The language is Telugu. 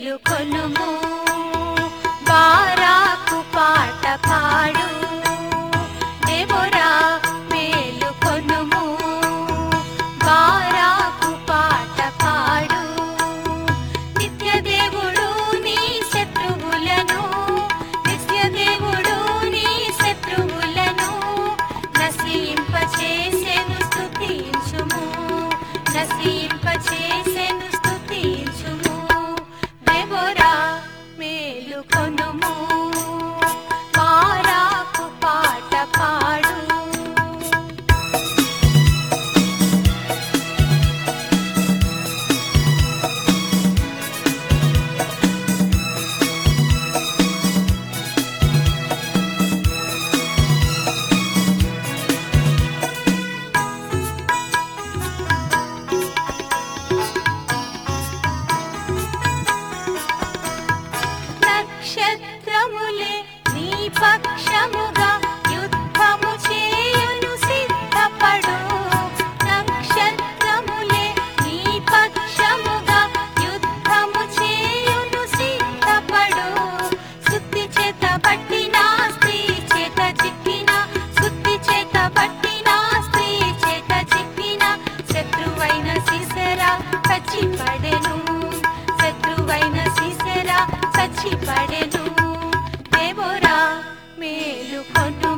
మేలుకొనుము బారాకు పాట పాడు దేవరా మేలుకొనుము బారాకు పాట పాడు నిత్య దేవుడు నీ శత్రువులను నిత్య దేవుడు నీ శత్రువులను నశింపచేసెను స్తుతించుము నశింపచేసెను స్తుతించుము దేవరా మేలుకొనుము బారాకు పాట పాడు నక్షత్రములే నీ పక్షముగా యుద్ధము చేయును సిద్ధపడు నక్షత్రములే నీ పక్షముగా యుద్ధము చేయును సిద్ధపడు సుత్తి చేత పట్టిన స్త్రీ చేత చిక్కిన సుత్తి చేత పట్టిన స్త్రీ చేత చిక్కిన శత్రువైన సిసరా చచ్చిపడెను శత్రువైన సిసరా చచ్చిపడెను దేవరా మేలుకొను